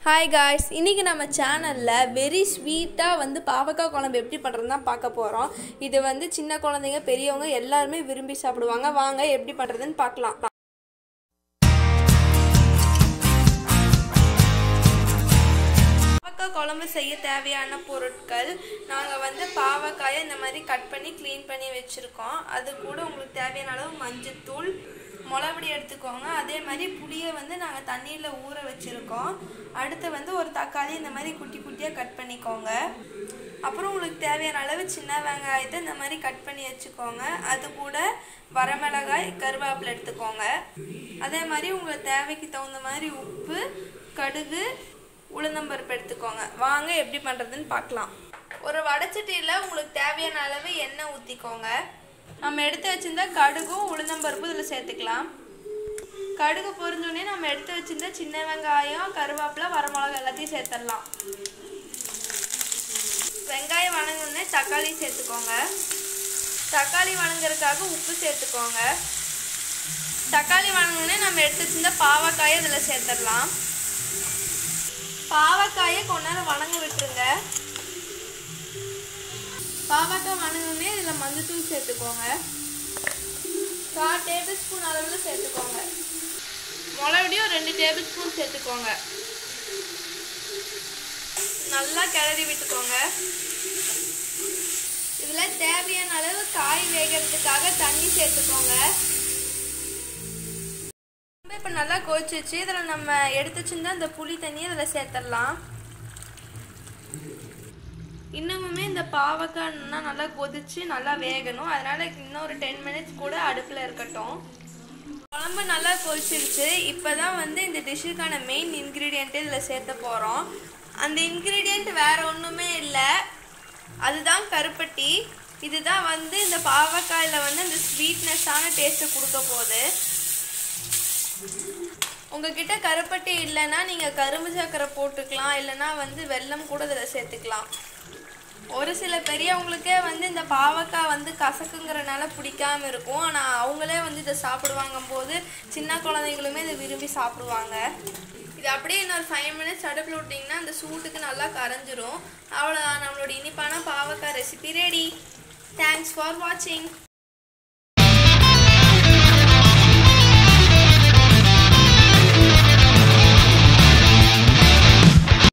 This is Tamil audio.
ஹாய் காய்ஸ் இன்றைக்கி நம்ம சேனலில் வெரி ஸ்வீட்டாக வந்து பாவக்காய் குழம்பு எப்படி பண்ணுறதுன்னு தான் பார்க்க போகிறோம் இது வந்து சின்ன குழந்தைங்க பெரியவங்க எல்லாருமே விரும்பி சாப்பிடுவாங்க வாங்க எப்படி பண்ணுறதுன்னு பார்க்கலாம் பாவக்காய் குழம்பு செய்ய தேவையான பொருட்கள் நாங்கள் வந்து பாவக்காயை இந்த மாதிரி கட் பண்ணி க்ளீன் பண்ணி வச்சுருக்கோம் அது கூட உங்களுக்கு தேவையான அளவு மஞ்சத்தூள் மிளகுடி எடுத்துக்கோங்க அதே மாதிரி புளியை வந்து நாங்கள் தண்ணியில் ஊற வச்சுருக்கோம் அடுத்து வந்து ஒரு தக்காளி இந்த மாதிரி குட்டி குட்டியாக கட் பண்ணிக்கோங்க அப்புறம் உங்களுக்கு தேவையான அளவு சின்ன வெங்காயத்தை இந்த மாதிரி கட் பண்ணி வச்சுக்கோங்க அது கூட வரமிளகாய் கருவேப்பிலை எடுத்துக்கோங்க அதே மாதிரி உங்களுக்கு தேவைக்கு தகுந்த மாதிரி உப்பு கடுகு உளுந்தம்பருப்பு எடுத்துக்கோங்க வாங்க எப்படி பண்ணுறதுன்னு பார்க்கலாம் ஒரு வடச்சட்டியில் உங்களுக்கு தேவையான அளவு எண்ணெய் ஊற்றிக்கோங்க நம்ம எடுத்து வச்சிருந்த கடுகும் உளுந்தம்பருப்பும் இதில் சேர்த்துக்கலாம் கடுகு பொரிஞ்சோடனே நம்ம எடுத்து வச்சிருந்த சின்ன வெங்காயம் கருவேப்பிலை வரமிளகா எல்லாத்தையும் சேர்த்துடலாம் வெங்காயம் வணங்கினோடனே தக்காளி சேர்த்துக்கோங்க தக்காளி வணங்குறதுக்காக உப்பு சேர்த்துக்கோங்க தக்காளி வணங்கினோடனே நம்ம எடுத்து வச்சிருந்த பாவக்காயை இதில் சேர்த்துடலாம் பாவக்காயை கொஞ்ச நேரம் வணங்க விட்டுருங்க பாவக்காய் வணங்குனே இதில் மஞ்சத்தூள் சேர்த்துக்கோங்க கால் டேபிள் ஸ்பூன் அளவில் சேர்த்துக்கோங்க மிளகுடியும் ரெண்டு டேபிள் ஸ்பூன் சேர்த்துக்கோங்க நல்லா கிளறி விட்டுக்கோங்க இதில் தேவையான அளவு காய் வேகிறதுக்காக தண்ணி சேர்த்துக்கோங்க இப்போ நல்லா கொதிச்சிச்சு இதில் நம்ம எடுத்து வச்சிருந்தா இந்த புளி தண்ணியை இதில் சேர்த்துடலாம் இன்னமுமே இந்த பாவக்காய்னா நல்லா கொதிச்சு நல்லா வேகணும் அதனால இன்னும் ஒரு டென் மினிட்ஸ் கூட அடுப்பில் இருக்கட்டும் குழம்பு நல்லா கொதிச்சிருச்சு இப்போ தான் வந்து இந்த டிஷ்ஷுக்கான மெயின் இன்க்ரீடியண்ட்டு இதில் சேர்த்த போகிறோம் அந்த இன்க்ரீடியண்ட் வேறு ஒன்றுமே இல்லை அதுதான் கருப்பட்டி இதுதான் வந்து இந்த பாவக்காயில் வந்து அந்த ஸ்வீட்னஸான டேஸ்ட்டை கொடுக்க போகுது உங்ககிட்ட கருப்பட்டி இல்லைன்னா நீங்கள் கரும்பு சக்கரை போட்டுக்கலாம் இல்லைன்னா வந்து வெல்லம் கூட இதில் சேர்த்துக்கலாம் ஒரு சில பெரியவங்களுக்கே வந்து இந்த பாவக்காய் வந்து கசக்குங்கிறனால பிடிக்காம இருக்கும் ஆனால் அவங்களே வந்து இதை சாப்பிடுவாங்க போது சின்ன குழந்தைங்களுமே இதை விரும்பி சாப்பிடுவாங்க இது அப்படியே இன்னொரு ஃபைவ் மினிட்ஸ் அடுப்பில் விட்டிங்கன்னா அந்த சூட்டுக்கு நல்லா கரைஞ்சிரும் அவ்வளோதான் நம்மளோட இனிப்பான பாவக்காய் ரெசிபி ரெடி தேங்க்ஸ் ஃபார் வாட்சிங்